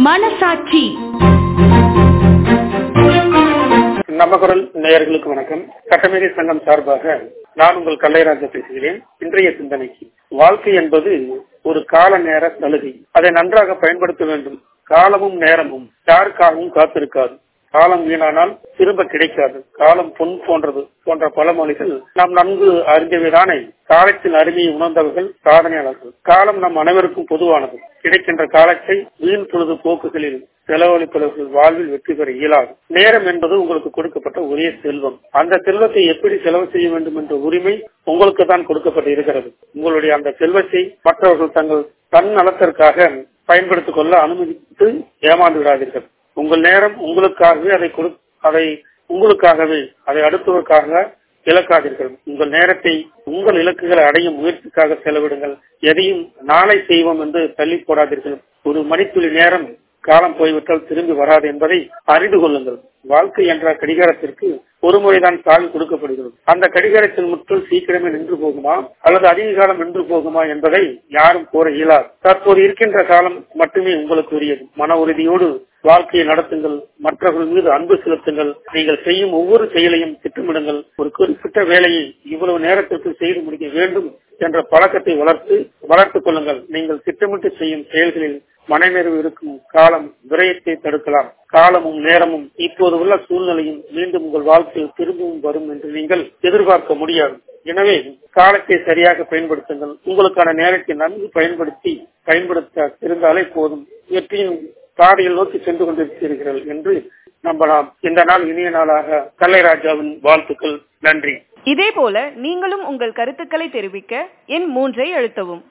மனசாட்சி நம்ம குரல் நேயர்களுக்கு வணக்கம் சட்டமேதை சங்கம் சார்பாக நான் உங்கள் கல்லைராஜா பேசுகிறேன் இன்றைய சிந்தனைக்கு வாழ்க்கை என்பது ஒரு கால நேர சலுகை அதை நன்றாக பயன்படுத்த வேண்டும் காலமும் நேரமும் யாருக்காகவும் காத்திருக்காது காலம் வீணானால் திரும்ப கிடைக்காது காலம் பொன் போன்றது போன்ற பழமொழிகள் நாம் நன்கு அறிந்தவைதானே காலத்தின் அருமையை உணர்ந்தவர்கள் சாதனையாளர்கள் காலம் நம் அனைவருக்கும் பொதுவானது கிடைக்கின்ற காலத்தை வீண் பொழுது போக்குகளில் செலவழிப்பவர்கள் வாழ்வில் வெற்றி பெற இயலாது நேரம் என்பது உங்களுக்கு கொடுக்கப்பட்ட ஒரே செல்வம் அந்த செல்வத்தை எப்படி செலவு செய்ய வேண்டும் என்ற உரிமை உங்களுக்கு தான் கொடுக்கப்பட்டு இருக்கிறது உங்களுடைய அந்த செல்வத்தை மற்றவர்கள் தங்கள் தன் நலத்திற்காக பயன்படுத்திக் கொள்ள அனுமதித்து ஏமாந்து விடாதீர்கள் உங்கள் நேரம் உங்களுக்காகவே அதை கொடு அதை உங்களுக்காகவே அதை அடுத்தவருக்காக இழக்காதீர்கள் உங்கள் நேரத்தை உங்கள் இலக்குகளை அடையும் முயற்சிக்காக செலவிடுங்கள் எதையும் நாளை செய்வோம் என்று தள்ளி போடாதீர்கள் ஒரு மணித்துளி நேரம் காலம் போய்விட்டால் திரும்பி வராது என்பதை அறிந்து கொள்ளுங்கள் வாழ்க்கை என்ற கடிகாரத்திற்கு ஒரு முறைதான் சாவி கொடுக்கப்படுகிறது அந்த கடிகாரத்தின் முற்றில் சீக்கிரமே நின்று போகுமா அல்லது அதிக காலம் நின்று போகுமா என்பதை யாரும் கூற இயலாது தற்போது இருக்கின்ற காலம் மட்டுமே உங்களுக்கு உரியது மன உறுதியோடு வாழ்க்கையை நடத்துங்கள் மற்றவர்கள் மீது அன்பு செலுத்துங்கள் நீங்கள் செய்யும் ஒவ்வொரு செயலையும் திட்டமிடுங்கள் ஒரு குறிப்பிட்ட வேலையை இவ்வளவு நேரத்திற்கு செய்து முடிக்க வேண்டும் என்ற பழக்கத்தை வளர்த்து வளர்த்துக் கொள்ளுங்கள் நீங்கள் திட்டமிட்டு செய்யும் செயல்களில் மனநிறைவு இருக்கும் காலம் விரயத்தை தடுக்கலாம் காலமும் நேரமும் இப்போது உள்ள சூழ்நிலையும் மீண்டும் உங்கள் வாழ்க்கையில் திரும்பவும் வரும் என்று நீங்கள் எதிர்பார்க்க முடியாது எனவே காலத்தை சரியாக பயன்படுத்துங்கள் உங்களுக்கான நேரத்தை நன்கு பயன்படுத்தி பயன்படுத்த இருந்தாலே போதும் வெற்றியின் பாதையில் நோக்கி சென்று கொண்டிருக்கிறீர்கள் என்று நம்பலாம் இந்த நாள் இனிய நாளாக கல்லைராஜாவின் வாழ்த்துக்கள் நன்றி இதேபோல நீங்களும் உங்கள் கருத்துக்களை தெரிவிக்க எண் மூன்றை அழுத்தவும்